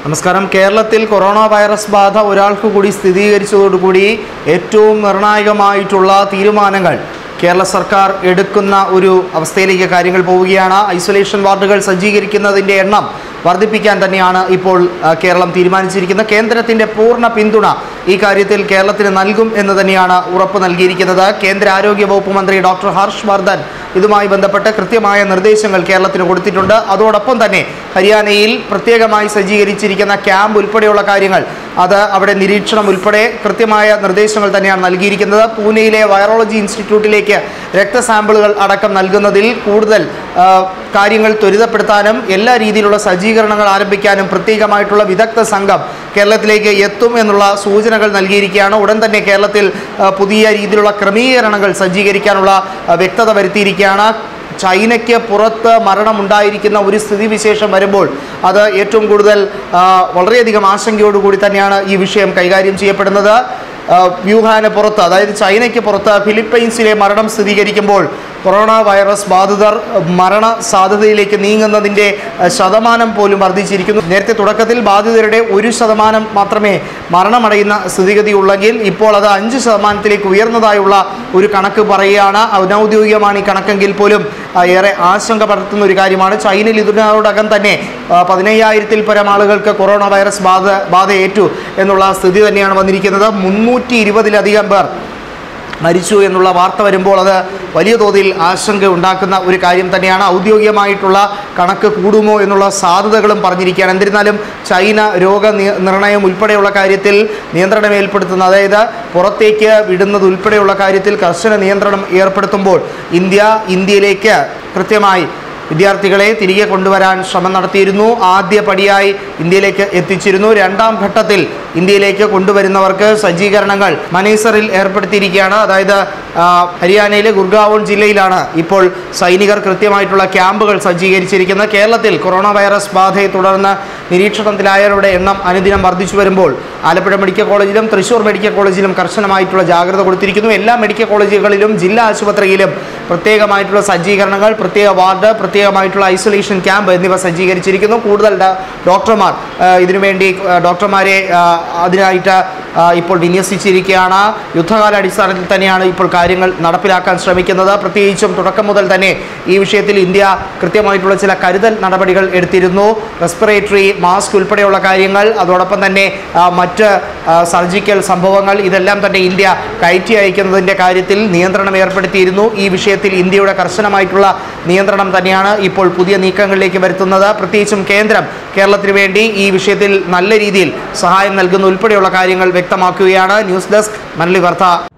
നമസ്കാരം കേരളത്തിൽ corona virus ബാധ ഒരാൾക്ക് കൂടി സ്ഥിരീകരിച്ചതോടുകൂടി ഏറ്റവും നിർണായകമായിട്ടുള്ള തീരുമാനങ്ങൾ കേരള സർക്കാർ എടുക്കുന്ന ഒരു അവസ്ഥയിലേക്ക് കാര്യങ്ങൾ പോവുകയാണ് ഐസൊലേഷൻ വാർഡുകൾ സജ്ജീകരിക്കുന്നതിൻ്റെ എണ്ണം വർദ്ധിപ്പിക്കാൻ തന്നെയാണ് ഇപ്പോൾ ആ, കേരളം തീരുമാനിച്ചിരിക്കുന്നത് കേന്ദ്രത്തിൻ്റെ പൂർണ്ണ പിന്തുണ ഈ കാര്യത്തിൽ കേരളത്തിന് നൽകും എന്ന് തന്നെയാണ് ഉറപ്പ് നൽകിയിരിക്കുന്നത് കേന്ദ്ര ആരോഗ്യ വകുപ്പ് മന്ത്രി ഡോക്ടർ ഹർഷ് വർദ്ധൻ ഇതുമായി ബന്ധപ്പെട്ട് കൃത്യമായ നിർദ്ദേശങ്ങൾ കേരളത്തിന് കൊടുത്തിട്ടുണ്ട് അതോടൊപ്പം തന്നെ ഹരിയാനയിൽ പ്രത്യേകമായി സജ്ജീകരിച്ചിരിക്കുന്ന ക്യാമ്പ് ഉൾപ്പെടെയുള്ള കാര്യങ്ങൾ അത് അവിടെ നിരീക്ഷണം ഉൾപ്പെടെ കൃത്യമായ നിർദ്ദേശങ്ങൾ തന്നെയാണ് നൽകിയിരിക്കുന്നത് പൂനെയിലെ വൈറോളജി ഇൻസ്റ്റിറ്റ്യൂട്ടിലേക്ക് രക്തസാമ്പിളുകൾ അടക്കം നൽകുന്നതിൽ കൂടുതൽ ആ, കാര്യങ്ങൾ ത്വരിതപ്പെടുത്താനും എല്ലാ രീതിയിലുള്ള സജ്ജീകരണങ്ങൾ ആരംഭിക്കാനും പ്രത്യേകമായിട്ടുള്ള വിദഗ്ധ സംഘം കേരളത്തിലേക്ക് എത്തും എന്നുള്ള സൂചനകൾ നൽകിയിരിക്കുകയാണ് ഉടൻ തന്നെ കേരളത്തിൽ ആ, പുതിയ രീതിയിലുള്ള ക്രമീകരണങ്ങൾ സജ്ജീകരിക്കാനുള്ള ആ, വ്യക്തത വരുത്തിയിരിക്കുകയാണ് ചൈനയ്ക്ക് പുറത്ത് മരണമുണ്ടായിരിക്കുന്ന ഒരു സ്ഥിതിവിശേഷം വരുമ്പോൾ അത് ഏറ്റവും കൂടുതൽ ആ, വളരെയധികം ആശങ്കയോടുകൂടി തന്നെയാണ് ഈ വിഷയം കൈകാര്യം ചെയ്യപ്പെടുന്നത് ആ, വ്യൂഹാന് പുറത്ത് അതായത് ചൈനയ്ക്ക് പുറത്ത് ഫിലിപ്പൈൻസിലെ മരണം സ്ഥിരീകരിക്കുമ്പോൾ കൊറോണ വൈറസ് ബാധിതർ മരണ സാധ്യതയിലേക്ക് നീങ്ങുന്നതിൻ്റെ ആ, ശതമാനം പോലും വർദ്ധിച്ചിരിക്കുന്നു നേരത്തെ തുടക്കത്തിൽ ബാധിതരുടെ ഒരു ശതമാനം മാത്രമേ മരണമടയുന്ന സ്ഥിതിഗതിയുള്ളെങ്കിൽ ഇപ്പോൾ അത് അഞ്ച് ശതമാനത്തിലേക്ക് ഉയർന്നതായുള്ള ഒരു കണക്ക് പറയുകയാണ് അനൗദ്യോഗികമാണ് ഈ കണക്കെങ്കിൽ പോലും ആ, ഏറെ ആശങ്ക പടർത്തുന്ന ഒരു കാര്യമാണ് ചൈനയിൽ ഇതിനോടകം തന്നെ ആ, പതിനയ്യായിരത്തിൽ പരം ആളുകൾക്ക് കൊറോണ വൈറസ് ബാധ ബാധയേറ്റു എന്നുള്ള സ്ഥിതി തന്നെയാണ് വന്നിരിക്കുന്നത് മുന്നൂറ്റി ഇരുപതിലധികം പേർ മരിച്ചു എന്നുള്ള വാർത്ത വരുമ്പോൾ അത് വലിയ തോതിൽ ആശങ്ക ഉണ്ടാക്കുന്ന ഒരു കാര്യം തന്നെയാണ് ഔദ്യോഗികമായിട്ടുള്ള കണക്ക് കൂടുമോ എന്നുള്ള സാധ്യതകളും പറഞ്ഞിരിക്കുകയാണ് എന്നിരുന്നാലും ചൈന രോഗ നി- നിർണയം ഉൾപ്പെടെയുള്ള കാര്യത്തിൽ നിയന്ത്രണം ഏർപ്പെടുത്തുന്ന അതായത് പുറത്തേക്ക് വിടുന്നത് ഉൾപ്പെടെയുള്ള കാര്യത്തിൽ കർശന നിയന്ത്രണം ഏർപ്പെടുത്തുമ്പോൾ ഇന്ത്യ ഇന്ത്യയിലേക്ക് കൃത്യമായി വിദ്യാർത്ഥികളെ തിരികെ കൊണ്ടുവരാൻ ശ്രമം നടത്തിയിരുന്നു ആദ്യ പടിയായി ഇന്ത്യയിലേക്ക് എത്തിച്ചിരുന്നു രണ്ടാം ഘട്ടത്തിൽ ഇന്ത്യയിലേക്ക് കൊണ്ടുവരുന്നവർക്ക് സജ്ജീകരണങ്ങൾ മനീസറിൽ ഏർപ്പെടുത്തിയിരിക്കുകയാണ് അതായത് ആ, ഹരിയാനയിലെ ഗുർഗാവോൺ ജില്ലയിലാണ് ഇപ്പോൾ സൈനികർ കൃത്യമായിട്ടുള്ള ക്യാമ്പുകൾ സജ്ജീകരിച്ചിരിക്കുന്നത് കേരളത്തിൽ കൊറോണ വൈറസ് ബാധയെ തുടർന്ന് നിരീക്ഷണത്തിലായവരുടെ എണ്ണം അനുദിനം വർദ്ധിച്ചു വരുമ്പോൾ ആലപ്പുഴ മെഡിക്കൽ കോളേജിലും തൃശൂർ മെഡിക്കൽ കോളേജിലും കർശനമായിട്ടുള്ള ജാഗ്രത കൊടുത്തിരിക്കുന്നു എല്ലാ മെഡിക്കൽ കോളേജുകളിലും ജില്ലാ ആശുപത്രിയിലും പ്രത്യേകമായിട്ടുള്ള സജ്ജീകരണങ്ങൾ പ്രത്യേക വാർഡ് പ്രത്യേകമായിട്ടുള്ള ഐസൊലേഷൻ ക്യാമ്പ് എന്നിവ സജ്ജീകരിച്ചിരിക്കുന്നു കൂടുതൽ ഡ- ഡോക്ടർമാർ ആ, ഇതിനുവേണ്ടി ആ, ഡോക്ടർമാരെ ആ, അതിനായിട്ട് ആ, ഇപ്പോൾ വിന്യസിച്ചിരിക്കുകയാണ് യുദ്ധകാല അടിസ്ഥാനത്തിൽ തന്നെയാണ് ഇപ്പോൾ കാര്യങ്ങൾ നടപ്പിലാക്കാൻ ശ്രമിക്കുന്നത് പ്രത്യേകിച്ചും തുടക്കം മുതൽ തന്നെ ഈ വിഷയത്തിൽ ഇന്ത്യ കൃത്യമായിട്ടുള്ള ചില കരുതൽ നടപടികൾ എടുത്തിരുന്നു റെസ്പിറേറ്ററി മാസ്ക് ഉൾപ്പെടെയുള്ള കാര്യങ്ങൾ അതോടൊപ്പം തന്നെ ആ, മറ്റ് ആ, സർജിക്കൽ സംഭവങ്ങൾ ഇതെല്ലാം തന്നെ ഇന്ത്യ കയറ്റി അയക്കുന്നതിൻ്റെ കാര്യത്തിൽ നിയന്ത്രണം ഏർപ്പെടുത്തിയിരുന്നു ഈ വിഷയത്തിൽ ഇന്ത്യയുടെ കർശനമായിട്ടുള്ള നിയന്ത്രണം തന്നെയാണ് ഇപ്പോൾ പുതിയ നീക്കങ്ങളിലേക്ക് വരുത്തുന്നത് പ്രത്യേകിച്ചും കേന്ദ്രം കേരളത്തിന് വേണ്ടി ഈ വിഷയത്തിൽ നല്ല രീതിയിൽ സഹായം നൽകുന്ന ഉൾപ്പെടെയുള്ള കാര്യങ്ങൾ വ്യക്തമാക്കുകയാണ് ന്യൂസ് ഡെസ്ക് മരളി വാർത്ത